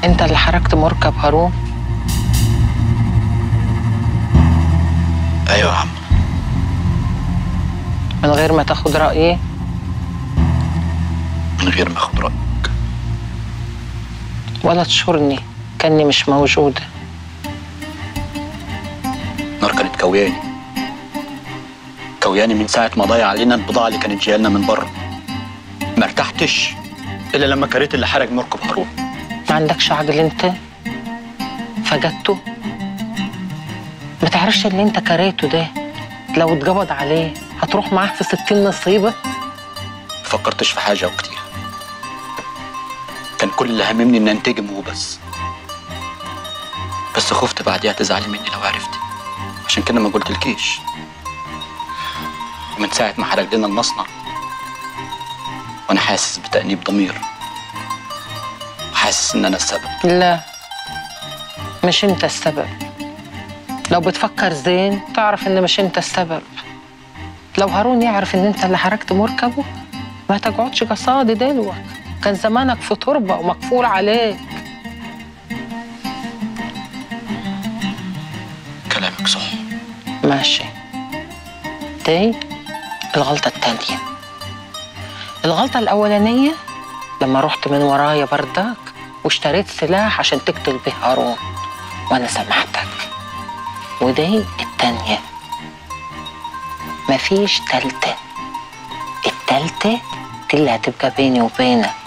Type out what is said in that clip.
انت اللي حركت مركب هارون ايوه يا عم من غير ما تاخد رأيي من غير ما اخد رايك ولا تشورني كأني مش موجودة نار كانت كوياني كوياني من ساعة ما ضيع علينا البضاعة اللي كانت جاية لنا من بره ما ارتحتش إلا لما كريت اللي حرق مركب هارون ما عندكش عقل انت فجدته ما تعرفش اللي انت كريته ده لو اتقبض عليه هتروح معاه في ستين نصيبة ما فكرتش في حاجة وكتير كان كل اللي هممني إن أنتجم وبس بس خفت بعديها تزعلي مني لو عرفتي عشان كده ما قلتلكيش ومن ساعة ما حرق لنا المصنع وأنا حاسس بتأنيب ضمير وحاسس إن أنا السبب لا مش انت السبب لو بتفكر زين تعرف ان مش انت السبب لو هارون يعرف ان انت اللي حركت مركبه ما تقعدش قصادي دلوك كان زمانك في تربة ومقفول عليك كلامك صح ماشي دي الغلطة التانية الغلطة الأولانية لما رحت من ورايا بردك واشتريت سلاح عشان تقتل به هارون وأنا سامحتك ودي التانية مفيش تالتة التالتة دي اللي هتبقى بيني وبينك